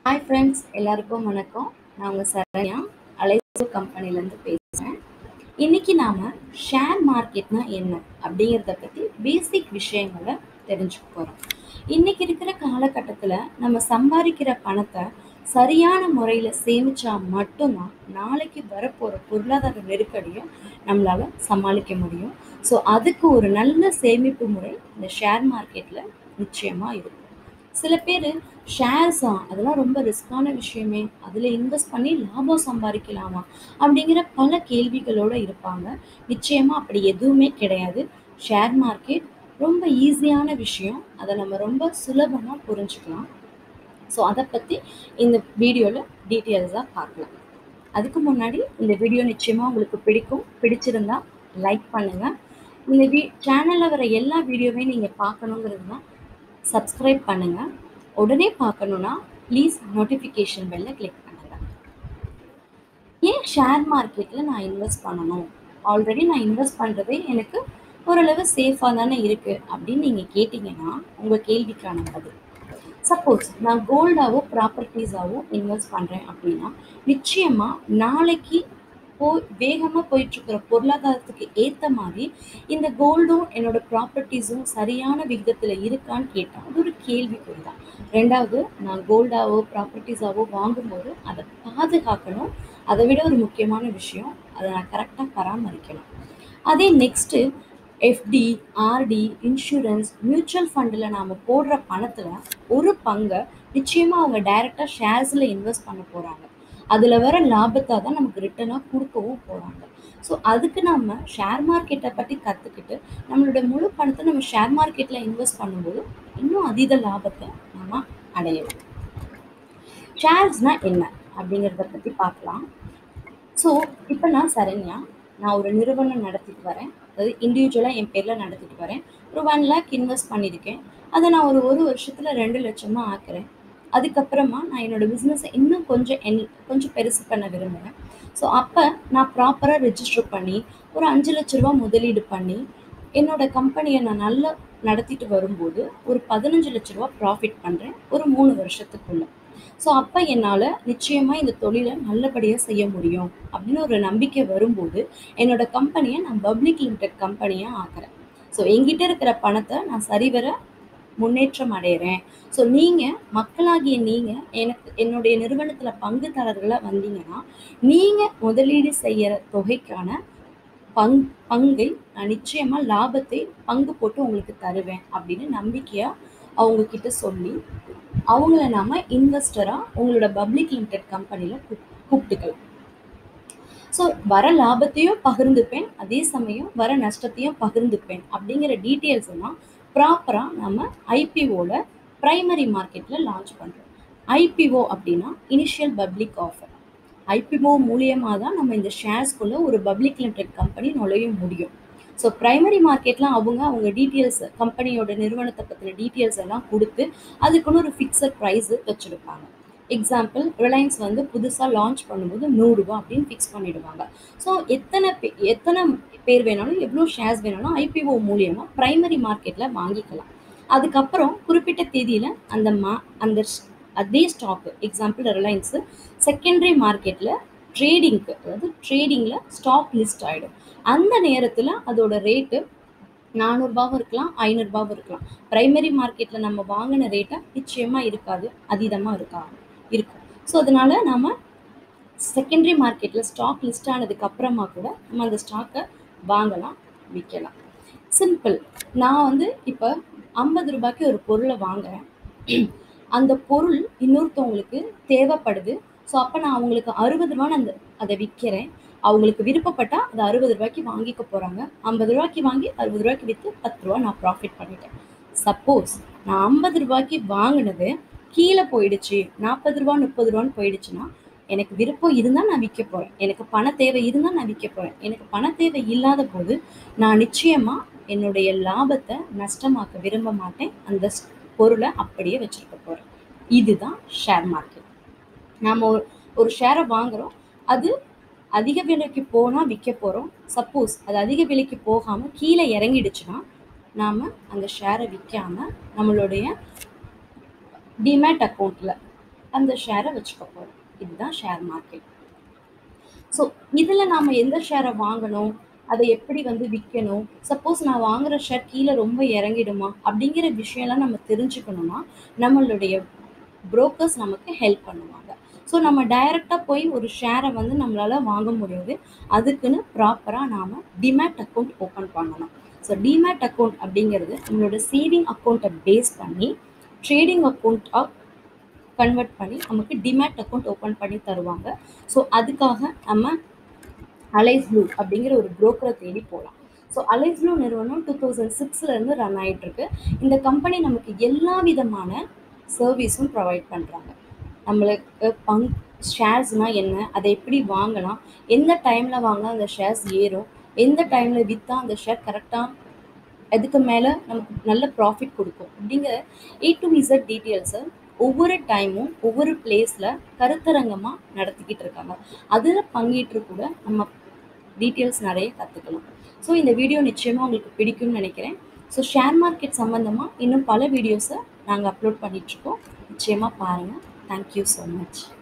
hi friends எல்லாருக்கும் வணக்கம் நான் உங்கள் சரண்யா அலைசோ கம்பெனிலேருந்து பேசுகிறேன் இன்னைக்கு நாம் ஷேர் மார்க்கெட்னா என்ன அப்படிங்கிறத பற்றி பேசிக் விஷயங்களை தெரிஞ்சுக்க போகிறோம் இன்னைக்கு இருக்கிற காலகட்டத்தில் நம்ம சம்பாதிக்கிற பணத்தை சரியான முறையில் சேமிச்சா மட்டும்தான் நாளைக்கு வரப்போகிற பொருளாதார நெருக்கடியை நம்மளால் சமாளிக்க முடியும் ஸோ அதுக்கு ஒரு நல்ல சேமிப்பு முறை இந்த ஷேர் மார்க்கெட்டில் நிச்சயமாக இருக்கும் சில பேர் ஷேர்ஸா அதெல்லாம் ரொம்ப ரிஸ்கான விஷயமே அதில் இன்வெஸ்ட் பண்ணி லாபம் சம்பாதிக்கலாமா அப்படிங்கிற பல கேள்விகளோடு இருப்பாங்க நிச்சயமாக அப்படி எதுவுமே கிடையாது ஷேர் மார்க்கெட் ரொம்ப ஈஸியான விஷயம் அதை நம்ம ரொம்ப சுலபமாக புரிஞ்சுக்கலாம் ஸோ அதை பற்றி இந்த வீடியோவில் டீட்டெயில்ஸாக பார்க்கலாம் அதுக்கு முன்னாடி இந்த வீடியோ நிச்சயமாக உங்களுக்கு பிடிக்கும் பிடிச்சிருந்தா லைக் பண்ணுங்கள் இந்த வீ சேனலில் வர எல்லா வீடியோவையும் நீங்கள் பார்க்கணுங்கிறது தான் சப்ஸ்கிரைப் பண்ணுங்கள் உடனே பார்க்கணுன்னா ப்ளீஸ் நோட்டிஃபிகேஷன் பெல்ல கிளிக் பண்ணுங்கள் ஏன் ஷேர் மார்க்கெட்டில் நான் இன்வெஸ்ட் பண்ணணும் ஆல்ரெடி நான் இன்வெஸ்ட் பண்ணுறதே எனக்கு ஓரளவு சேஃபாக தானே இருக்குது அப்படின்னு நீங்கள் கேட்டிங்கன்னா உங்கள் கேள்விக்கான பதில் சப்போஸ் நான் கோல்டாவோ ப்ராப்பர்ட்டிஸாவோ இன்வெஸ்ட் பண்ணுறேன் அப்படின்னா நிச்சயமாக நாளைக்கு போ வேகமாக போயிட்டுருக்கிற பொருளாதாரத்துக்கு ஏற்ற மாதிரி இந்த கோல்டும் என்னோட ப்ராப்பர்ட்டிஸும் சரியான விகிதத்தில் இருக்கான்னு கேட்டால் அது ஒரு கேள்விக்குறி தான் ரெண்டாவது நான் கோல்டாவோ ப்ராப்பர்ட்டிஸாவோ வாங்கும்போது அதை பாதுகாக்கணும் அதை விட ஒரு முக்கியமான விஷயம் அதை நான் கரெக்டாக பராமரிக்கணும் அதே next FD RD insurance mutual ஃபண்டில் நாம் போடுற பணத்தில் ஒரு பங்கை நிச்சயமாக அவங்க டைரெக்டாக ஷேர்ஸில் இன்வெஸ்ட் பண்ண போகிறாங்க அதில் வர லாபத்தை தான் நமக்கு ரிட்டனாக கொடுக்கவும் போகிறாங்க ஸோ அதுக்கு நம்ம ஷேர் மார்க்கெட்டை பற்றி கற்றுக்கிட்டு நம்மளோட முழு பணத்தை நம்ம ஷேர் மார்க்கெட்டில் இன்வெஸ்ட் பண்ணும்போது இன்னும் அதீத லாபத்தை நம்ம அடையலாம் ஷேர்ஸ்னால் என்ன அப்படிங்கிறத பற்றி பார்க்கலாம் ஸோ இப்போ நான் சரண்யா நான் ஒரு நிறுவனம் நடத்திட்டு வரேன் அதாவது இண்டிவிஜுவலாக என் பேரில் நடத்திட்டு வரேன் ஒரு ஒன் லேக் இன்வெஸ்ட் பண்ணியிருக்கேன் அதை நான் ஒரு ஒரு வருஷத்தில் ரெண்டு லட்சமாக ஆக்குறேன் அதுக்கப்புறமா நான் என்னோடய பிஸ்னஸை இன்னும் கொஞ்சம் என் கொஞ்சம் பெருசு பண்ண விரும்புகிறேன் ஸோ அப்போ நான் ப்ராப்பராக ரெஜிஸ்டர் பண்ணி ஒரு அஞ்சு லட்ச ரூபா முதலீடு பண்ணி என்னோடய கம்பெனியை நான் நல்லா நடத்திட்டு வரும்போது ஒரு பதினஞ்சு லட்ச ரூபா ப்ராஃபிட் பண்ணுறேன் ஒரு மூணு வருஷத்துக்குள்ளே ஸோ அப்போ என்னால் நிச்சயமாக இந்த தொழிலை நல்லபடியாக செய்ய முடியும் அப்படின்னு ஒரு நம்பிக்கை வரும்போது என்னோடய கம்பெனியை நான் பப்ளிக் லிமிடெட் கம்பெனியாக ஆக்குறேன் ஸோ எங்கிட்ட இருக்கிற பணத்தை நான் சரிவர முன்னேற்றம் அடைகிறேன் ஸோ நீங்கள் மக்களாகிய நீங்கள் எனக்கு என்னுடைய நிறுவனத்தில் பங்குதாரர்களாக வந்தீங்கன்னா நீங்கள் முதலீடு செய்கிற தொகைக்கான பங் பங்கை நான் நிச்சயமாக லாபத்தை பங்கு போட்டு உங்களுக்கு தருவேன் அப்படின்னு நம்பிக்கையாக அவங்கக்கிட்ட சொல்லி அவங்கள நாம் இன்வெஸ்டராக உங்களோட பப்ளிக் லிமிடெட் கம்பெனியில் கூப்பிட்டுக்கலாம் ஸோ வர லாபத்தையும் பகிர்ந்துப்பேன் அதே சமயம் வர நஷ்டத்தையும் பகிர்ந்துப்பேன் அப்படிங்கிற டீட்டெயில்ஸ் எல்லாம் ப்ராப்பராக நம்ம ஐபிஓவில் ப்ரைமரி மார்க்கெட்டில் லான்ச் பண்ணுறோம் ஐபிஓ அப்படின்னா இனிஷியல் பப்ளிக் ஆஃபர் ஐபிஓ மூலியமாக தான் நம்ம இந்த ஷேர்ஸ்குள்ளே ஒரு பப்ளிக் லிமிடெட் கம்பெனி நுழைய முடியும் ஸோ ப்ரைமரி மார்க்கெட்டில் அவங்க அவங்க டீட்டெயில்ஸ் கம்பெனியோட நிறுவனத்தை பற்றின டீட்டெயில்ஸ் எல்லாம் கொடுத்து அதுக்குன்னு ஒரு ஃபிக்ஸட் ப்ரைஸு வச்சுருப்பாங்க எக்ஸாம்பிள் ரிலையன்ஸ் வந்து புதுசாக லான்ச் பண்ணும்போது நூறுரூவா அப்படின்னு ஃபிக்ஸ் பண்ணிவிடுவாங்க ஸோ எத்தனை பே எத்தனை பேர் வேணாலும் எவ்வளோ ஷேர்ஸ் வேணாலும் ஐபிஓ மூலியமாக ப்ரைமரி மார்க்கெட்டில் வாங்கிக்கலாம் அதுக்கப்புறம் குறிப்பிட்ட தேதியில் அந்த மா அந்த அதே ஸ்டாக்கு எக்ஸாம்பிள் ரிலையன்ஸு செகண்டரி மார்க்கெட்டில் ட்ரேடிங்க்கு அதாவது ட்ரேடிங்கில் ஸ்டாக் லிஸ்ட் ஆகிடும் அந்த நேரத்தில் அதோட ரேட்டு நானூறுபாவும் இருக்கலாம் ஐநூறுபாவும் இருக்கலாம் ப்ரைமரி மார்க்கெட்டில் நம்ம வாங்கின ரேட்டை நிச்சயமாக இருக்காது அதீதமாக இருக்காது இருக்கும் ஸோ அதனால் நம்ம செகண்டரி மார்க்கெட்டில் ஸ்டாக் லிஸ்ட் ஆனதுக்கு அப்புறமா கூட நம்ம அந்த ஸ்டாக்கை வாங்கலாம் விற்கலாம் சிம்பிள் நான் வந்து இப்போ ஐம்பது ரூபாய்க்கு ஒரு பொருளை வாங்குறேன் அந்த பொருள் இன்னொருத்தவங்களுக்கு தேவைப்படுது ஸோ அப்போ நான் அவங்களுக்கு அறுபது ரூபான்னு அந்த அதை விற்கிறேன் அவங்களுக்கு விருப்பப்பட்டால் அது அறுபது ரூபாய்க்கு வாங்கிக்க போகிறாங்க ஐம்பது ரூபாய்க்கு வாங்கி அறுபது ரூபாய்க்கு விற்று பத்து ரூபா நான் ப்ராஃபிட் பண்ணிட்டேன் சப்போஸ் நான் ஐம்பது ரூபாய்க்கு வாங்கினது கீழே போயிடுச்சு நாற்பது ரூபா முப்பது ரூபான்னு போயிடுச்சுன்னா எனக்கு விருப்பம் இருந்தால் நான் விற்க போகிறேன் எனக்கு பண தேவை இருந்தால் நான் விற்க போகிறேன் எனக்கு பண தேவை இல்லாத போது நான் நிச்சயமாக என்னுடைய லாபத்தை நஷ்டமாக்க விரும்ப மாட்டேன் அந்த பொருளை அப்படியே வச்சுருக்க போகிறேன் இதுதான் ஷேர் மார்க்கெட் நாம் ஒரு ஒரு ஷேரை வாங்குகிறோம் அது அதிக விலைக்கு போனால் விற்க போகிறோம் சப்போஸ் அது அதிக விலைக்கு போகாமல் கீழே இறங்கிடுச்சுன்னா நாம் அந்த ஷேரை விற்காமல் நம்மளுடைய டிமேட் அக்கௌண்ட்டில் அந்த ஷேரை வச்சுக்க போகிறோம் இதுதான் ஷேர் மார்க்கெட் ஸோ இதில் நாம் எந்த ஷேரை வாங்கணும் அதை எப்படி வந்து விற்கணும் சப்போஸ் நான் வாங்குற ஷேர் கீழே ரொம்ப இறங்கிடுமா அப்படிங்கிற விஷயம்லாம் நம்ம தெரிஞ்சுக்கணும்னா நம்மளுடைய புரோக்கர்ஸ் நமக்கு ஹெல்ப் பண்ணுவாங்க ஸோ நம்ம டைரெக்டாக போய் ஒரு ஷேரை வந்து நம்மளால் வாங்க முடியாது அதுக்குன்னு ப்ராப்பராக நாம் டிமேட் அக்கௌண்ட் ஓப்பன் பண்ணணும் ஸோ டிமேட் அக்கௌண்ட் அப்படிங்கிறது நம்மளோட சேவிங் அக்கௌண்ட்டை பேஸ் பண்ணி ட்ரேடிங் அக்கௌண்ட்டாக கன்வெர்ட் பண்ணி நமக்கு டிமேட் அக்கௌண்ட் ஓப்பன் பண்ணி தருவாங்க ஸோ அதுக்காக நம்ம அலைஸ் ப்ளூ அப்படிங்கிற ஒரு புரோக்கரை தேடி போகலாம் ஸோ அலைஸ் ப்ளூ நிறுவனம் டூ தௌசண்ட் சிக்ஸ்லேருந்து ரன் ஆகிட்டுருக்கு இந்த கம்பெனி நமக்கு எல்லா விதமான சர்வீஸும் ப்ரொவைட் பண்ணுறாங்க நம்மளுக்கு பங்க் ஷேர்ஸ்னால் என்ன அதை எப்படி வாங்கலாம் எந்த டைமில் வாங்கினா அந்த ஷேர்ஸ் ஏறும் எந்த டைமில் விற்றா அந்த ஷேர் கரெக்டாக அதுக்கு மேலே நமக்கு நல்ல ப்ராஃபிட் கொடுக்கும் அப்படிங்கிற ஏ டு இசட் டீட்டெயில்ஸை ஒவ்வொரு டைமும் ஒவ்வொரு பிளேஸில் கருத்தரங்கமாக நடத்திக்கிட்டு இருக்காங்க அதில் பங்கேற்று கூட நம்ம டீட்டெயில்ஸ் நிறைய கற்றுக்கலாம் ஸோ இந்த வீடியோ நிச்சயமாக உங்களுக்கு பிடிக்கும்னு நினைக்கிறேன் ஸோ ஷேர் மார்க்கெட் சம்மந்தமாக இன்னும் பல வீடியோஸை நாங்கள் அப்லோட் பண்ணிகிட்ருக்கோம் நிச்சயமாக பாருங்கள் தேங்க்யூ ஸோ மச்